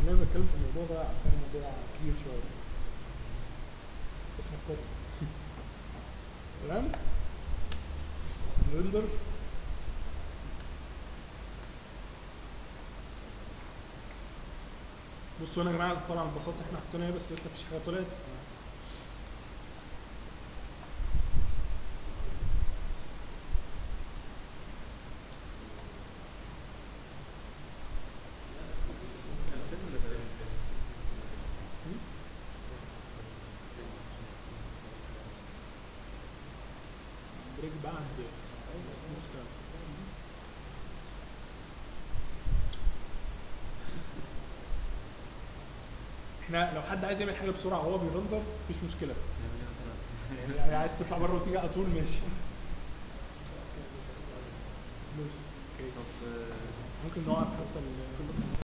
خلينا نتكلم في الموضوع ده عشان الموضوع كبير شويه بس نفكر تمام نرندر بصوا هنا يا جماعه طبعا البساطه احنا حطينا ايه بس لسه مفيش حاجه طلعت بريك بعد أيوة، بس أنا مش فاهم. احنا لو حد عايز يعمل حاجه بسرعه وهو بيرندر مفيش مشكله يعني عايز تطلع بره وتيجي على طول ماشي ماشي اوكي طب ممكن نوقف حتى ال-